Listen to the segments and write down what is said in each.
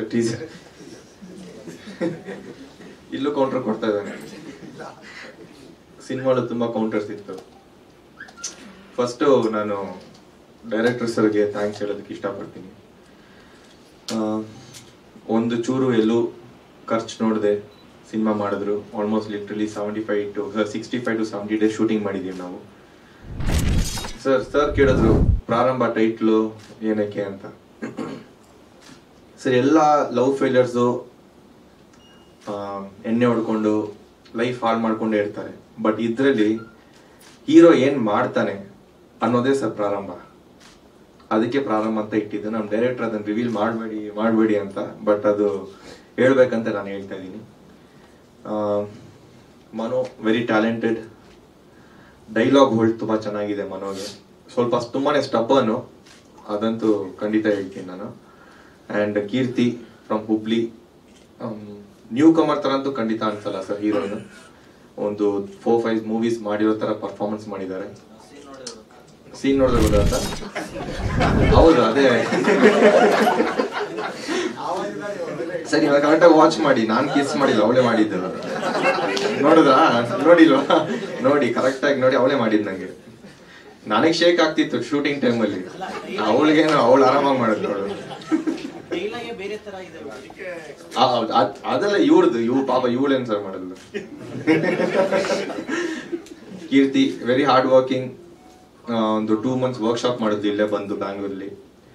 Teaser ಇಲ್ಲೂ counter ಕೊಡ್ತಾ ಇದ್ದಾನೆ ಸಿನಿಮಾಲು ತುಂಬಾ ಕೌಂಟರ್ಸ್ ಇತ್ತು ಫಸ್ಟ್ ನಾನು ಡೈರೆಕ್ಟರ್ ಸರ್ಗೆ ಥ್ಯಾಂಕ್ಸ್ ಹೇಳೋದಕ್ಕೆ ಇಷ್ಟಪಡ್ತೀನಿ ಆ, ಒಂದು ಚೂರು ಎಲ್ಲೂ ಖರ್ಚು ನೋಡದೆ ಸಿನಿಮಾ ಮಾಡಿದ್ರು almost literally seventy five to sixty five to seventy days shooting ಮಾಡಿದ್ದೀವಿ ನಾವು ಸರ್ ಸರ್ ಕೇಳಿದ್ರು ಪ್ರಾರಂಭ ಟೈಟ್ಲು ಏನಕ್ಕೆ ಅಂತ ಸರ್ ಎಲ್ಲ ಲವ್ ಫೇಲಿಯರ್ಸು ಎಣ್ಣೆ ಹೊಡ್ಕೊಂಡು ಲೈಫ್ ಹಾಳು ಮಾಡ್ಕೊಂಡೇ ಇರ್ತಾರೆ ಬಟ್ ಇದರಲ್ಲಿ ಹೀರೋ ಏನ್ ಮಾಡ್ತಾನೆ ಅನ್ನೋದೇ ಸರ್ ಪ್ರಾರಂಭ ಅದಕ್ಕೆ ಪ್ರಾರಂಭ ಅಂತ ಇಟ್ಟಿದ್ದು ನಮ್ಮ ಡೈರೆಕ್ಟರ್ ಅದನ್ನ ರಿವೀಲ್ ಮಾಡಬೇಡಿ ಮಾಡಬೇಡಿ ಅಂತ ಬಟ್ ಅದು ಹೇಳ್ಬೇಕಂತ ನಾನು ಹೇಳ್ತಾ ಇದ್ದೀನಿ ಮನೋ ವೆರಿ ಟ್ಯಾಲೆಂಟೆಡ್ ಡೈಲಾಗ್ ಹೋಲ್ಡ್ ತುಂಬಾ ಚೆನ್ನಾಗಿದೆ ಮನೋಗೆ ಸ್ವಲ್ಪ ತುಂಬಾನೇ ಸ್ಟಬ್ಬನು ಅದಂತೂ ಖಂಡಿತ ಹೇಳ್ತೀನಿ ನಾನು and Keerthi from Hubli newcomer ತರ ಅಂತೂ ಖಂಡಿತ ಅನ್ಸಲ್ಲ ಸರ್ ಹೀರೋಯಿನ್ ಒಂದು ಫೋರ್ ಫೈವ್ ಮೂವೀಸ್ ಮಾಡಿರೋ ತರ ಪರ್ಫಾರ್ಮೆನ್ಸ್ ಮಾಡಿದ್ದಾರೆ ಸೀನ್ ನೋಡಿದ್ರೆ ಗೊತ್ತಾತ ಹೌದು ಅದೇ ಸರಿ ಇವಾಗ ಕರೆಕ್ಟಾಗಿ ವಾಚ್ ಮಾಡಿ ನಾನ್ ಕಿಸ್ ಮಾಡಿಲ್ಲ ಅವಳೇ ಮಾಡಿದ್ದು ನೋಡಿದ್ರಾ ನೋಡಿಲ್ವಾ ನೋಡಿ ಕರೆಕ್ಟ್ ಆಗಿ ನೋಡಿ ಅವಳೇ ಮಾಡಿದ್ ನಂಗೆ ನನಗೆ ಶೇಕ್ ಆಗ್ತಿತ್ತು ಶೂಟಿಂಗ್ ಟೈಮ್ ಅಲ್ಲಿ ಅವಳಿಗೇನು ಅವಳು ಆರಾಮಾಗಿ ಮಾಡಿದ್ ನೋಡು ಡೈಲಾಗೆ ಬೇರೆ ತರ ಇದೆ ಆ, ಹೌದು. ಅದ್- ಅದೆಲ್ಲ ಇವ್ರದ್ದು ಇವ್ ಪಾಪ ಇವಳೇನ್ ಸರ್ ಮಾಡಲ್ಲ ಕೀರ್ತಿ ವೆರಿ ಹಾರ್ಡ್ ವರ್ಕಿಂಗ್ ಒಂದು ಟೂ ಮಂತ್ಸ್ ವರ್ಕ್ಶಾಪ್ ಮಾಡಿದ್ವಿ ಇಲ್ಲೇ ಬಂದು ಬ್ಯಾಂಗ್ಳೂರಲ್ಲಿ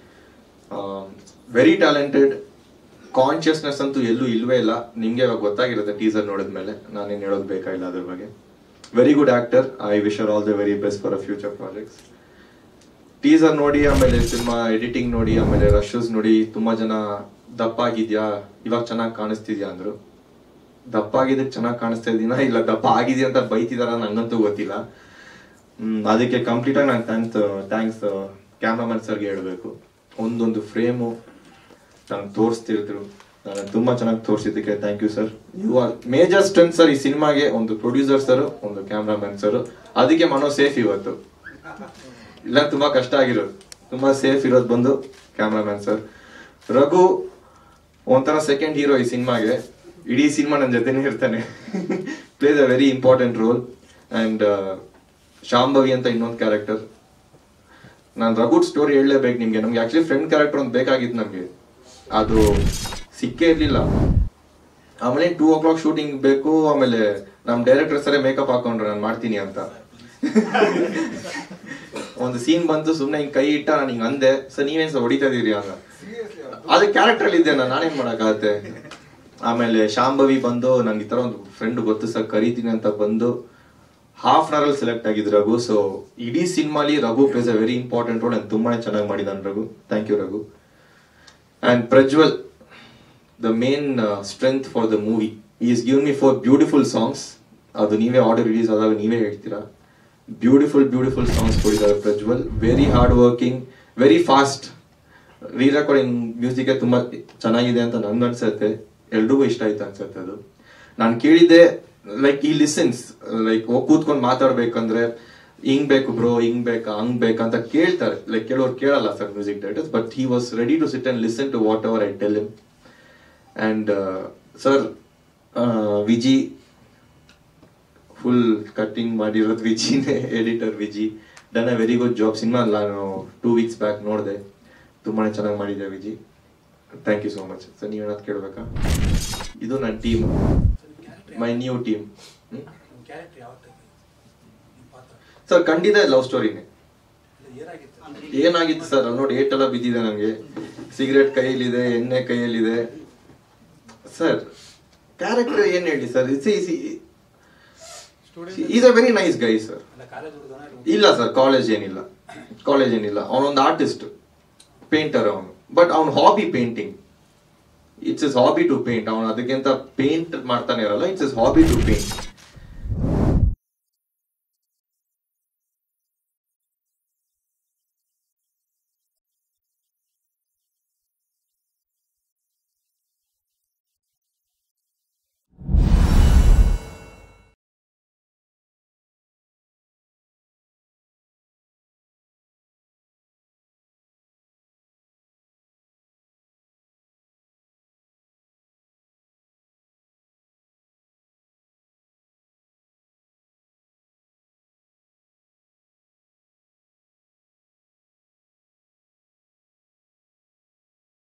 ವೆರಿ ಟ್ಯಾಲೆಂಟೆಡ್ ಕಾನ್ಶಿಯಸ್ನೆಸ್ ಅಂತೂ ಎಲ್ಲೂ ಇಲ್ವೇ ಇಲ್ಲ ನಿಮ್ಗೆ ಇವಾಗ ಗೊತ್ತಾಗಿರುತ್ತೆ ಟೀಸರ್ ನೋಡಿದ್ಮೇಲೆ ನಾನೇನ್ ಹೇಳೋದು ಬೇಕಾಗಿಲ್ಲ ಅದ್ರ ಬಗ್ಗೆ very good actor I wish her all the very best for a future projects teaser ನೋಡಿ ಆಮೇಲೆ ಸಿನಿಮಾ ಎಡಿಟಿಂಗ್ ನೋಡಿ ಆಮೇಲೆ ರಶಸ್ ನೋಡಿ ತುಂಬಾ ಜನ ದಪ್ಪ ಆಗಿದ್ಯಾ ಇವಾಗ ಚೆನ್ನಾಗಿ ಕಾಣಿಸ್ತಿದ್ಯಾ ಅಂದ್ರು ದಪ್ಪ ಆಗಿದ್ದಕ್ಕೆ ಚೆನ್ನಾಗಿ ಕಾಣಿಸ್ತಾ ಇದೀನಾ ಇಲ್ಲ ದಪ್ಪ ಆಗಿದ್ಯಾ ಅಂತ ಬೈತಿದಾರ ನಂಗಂತೂ ಗೊತ್ತಿಲ್ಲ ಹ್ಮ್, ಅದಕ್ಕೆ ಕಂಪ್ಲೀಟ್ ಆಗಿ ನಾನು ಥ್ಯಾಂಕ್ಸ್ ಥ್ಯಾಂಕ್ಸ್ ಕ್ಯಾಮ್ರಾಮನ್ ಸರ್ಗೆ ಹೇಳ್ಬೇಕು ಒಂದೊಂದು ಫ್ರೇಮು ನಂಗೆ ತೋರಿಸ್ತಿದ್ರು ನಾನು ತುಂಬಾ ಚೆನ್ನಾಗಿ ತೋರಿಸಿದ್ದಕ್ಕೆ thank you sir you are major strength sir ಈ ಸಿನಿಮಾಗೆ ಒಂದು ಪ್ರೊಡ್ಯೂಸರ್ ಸರ್ ಒಂದು ಕ್ಯಾಮ್ರಾಮನ್ ಸರ್ ಅದಕ್ಕೆ ಮನೋ ಸೇಫ್ ಇವತ್ತು ಇಲ್ಲ ತುಂಬಾ ಕಷ್ಟ ಆಗಿರೋದು ತುಂಬಾ ಸೇಫ್ ಇರೋದು ಬಂದು ಕ್ಯಾಮ್ರಾಮನ್ ಸರ್ ರಘು ಒಂಥರ ಸೆಕೆಂಡ್ ಹೀರೋ ಈ ಸಿನಿಮಾಗೆ ಇಡೀ ಸಿನಿಮಾ ನನ್ನ ಜೊತೆನೇ ಇರ್ತಾನೆ plays a very important role and Shambhavi ಅಂತ ಇನ್ನೊಂದು ಕ್ಯಾರೆಕ್ಟರ್ ನಾನು ರಘುಡ್ ಸ್ಟೋರಿ ಹೇಳಲೇಬೇಕು ನಿಮ್ಗೆ ನಮ್ಗೆ ಆಕ್ಚುಲಿ ಫ್ರೆಂಡ್ ಕ್ಯಾರೆಕ್ಟರ್ ಒಂದು ಬೇಕಾಗಿತ್ತು ನಮ್ಗೆ ಅದು ಸಿಕ್ಕೇ ಇರ್ಲಿಲ್ಲ ಆಮೇಲೆ ಟೂ ಓ ಕ್ಲಾಕ್ ಶೂಟಿಂಗ್ ಬೇಕು ಆಮೇಲೆ ನಮ್ ಡೈರೆಕ್ಟರ್ ಸರೇ ಮೇಕಪ್ ಹಾಕೊಂಡ್ರೆ ನಾನು ಮಾಡ್ತೀನಿ ಅಂತ ಒಂದು ಸೀನ್ ಬಂತು ಸುಮ್ನೆ ಹಿಂಗ್ ಕೈ ಇಟ್ಟ ನಾನು ಹಿಂಗ್ ಅಂದೆ ಸರ್ ನೀವೇನ್ ಸರ್ ಹೊಡಿತಾ ಇದೀರಿ ಹಂಗ ಅದು ಕ್ಯಾರೆಕ್ಟರ್ ಅಲ್ಲಿ ಇದ್ದೆ ನಾನು ನಾನೇನ್ ಮಾಡಕ್ಕಾಗತ್ತೆ ಆಮೇಲೆ ಶಾಂಭವಿ ಬಂದು ನಂಗೆ ಈ ತರ ಒಂದು ಫ್ರೆಂಡ್ ಗೊತ್ತು ಸರ್ ಕರಿತೀನಿ ಅಂತ ಬಂದು ಹಾಫ್ ಅನ್ ಅವರ್ ಅಲ್ಲಿ ಸೆಲೆಕ್ಟ್ ಆಗಿದ್ ರಘು ಸೊ ಇಡೀ ಸಿನಿಮಾಲಿ Raghu plays a very important role and ತುಂಬಾನೇ ಚೆನ್ನಾಗಿ ಮಾಡಿದಾನೆ Raghu thank you Raghu and Prajwal the main strength for the movie is give me for beautiful songs ಅದು ನೀವೇ ಆರ್ಡರ್ ರಿಲೀಸ್ ಆದಾಗ ನೀವೇ ಹೇಳ್ತೀರಾ ಬ್ಯೂಟಿಫುಲ್ ಬ್ಯೂಟಿಫುಲ್ ಸಾಂಗ್ಸ್ ಕೊಡಿದ್ದಾರೆ Prajwal very hard working very fast re recording music ತುಂಬಾ ಚೆನ್ನಾಗಿದೆ ಅಂತ ನನ್ಗೆ ಅನ್ಸುತ್ತೆ ಎಲ್ರಿಗೂ ಇಷ್ಟ ಆಯ್ತು ಅನ್ಸುತ್ತೆ ಅದು ನಾನು ಕೇಳಿದ್ದೆ ಲೈಕ್ ಈ ಲಿಸನ್ಸ್ ಲೈಕ್ ಕೂತ್ಕೊಂಡು ಮಾತಾಡ್ಬೇಕಂದ್ರೆ ಹಿಂಗ್ ಬೇಕು ಬ್ರೋ ಹಿಂಗ್ ಬೇಕಾ ಹಂಗ್ ಬೇಕಾ ಅಂತ ಕೇಳ್ತಾರೆ ಲೈಕ್ ಕೆಲವ್ರು ಕೇಳಲ್ಲ sir music directors but he was ready to sit and listen to whatever I tell him and sir Viji full cutting ಮಾಡಿರೋದು ವಿಜಿನೇ editor Viji done a very good job cinema ನಾನು ಟೂ ವೀಕ್ಸ್ ಬ್ಯಾಕ್ ನೋಡಿದೆ ತುಂಬಾನೇ ಚೆನ್ನಾಗಿ ಮಾಡಿದೆ Viji thank you so much sir ನೀವು ಏನಾದ್ರು ಕೇಳ್ಬೇಕಾ ಇದು ನನ್ನ team my new team character ಯಾವ ಟೈಪ್ ಪಾತ್ರ ಸರ್ ಖಂಡಿತ ಲವ್ ಸ್ಟೋರಿನೇ ಏನಾಗಿತ್ತು ಏನಾಗಿತ್ತು ಸರ್ ಅಲ್ಲಿ ನೋಡಿ ಏಟ್ ಎಲ್ಲ ಬಿದ್ದಿದೆ ನಂಗೆ ಸಿಗರೇಟ್ ಕೈಯಲ್ಲಿದೆ ಎಣ್ಣೆ ಕೈಯಲ್ಲಿದೆ ಸರ್ ಕ್ಯಾರೆಕ್ಟರ್ ಏನ್ ಹೇಳಿ sir is a very nice guy sir ಅಲ್ಲ ಕಾಲೇಜ್ ಹುಡುಗನ ಇಲ್ಲ ಸರ್ ಕಾಲೇಜ್ ಏನಿಲ್ಲ ಕಾಲೇಜ್ ಏನಿಲ್ಲ ಅವನೊಂದು ಆರ್ಟಿಸ್ಟ್ ಪೇಂಟರ್ ಅವನು ಬಟ್ ಅವನ hobby painting it's is hobby to paint ಅವನು ಅದಕ್ಕಿಂತ ಪೇಂಟ್ ಮಾಡ್ತಾನೆ ಇರಲ್ಲ it's is hobby to paint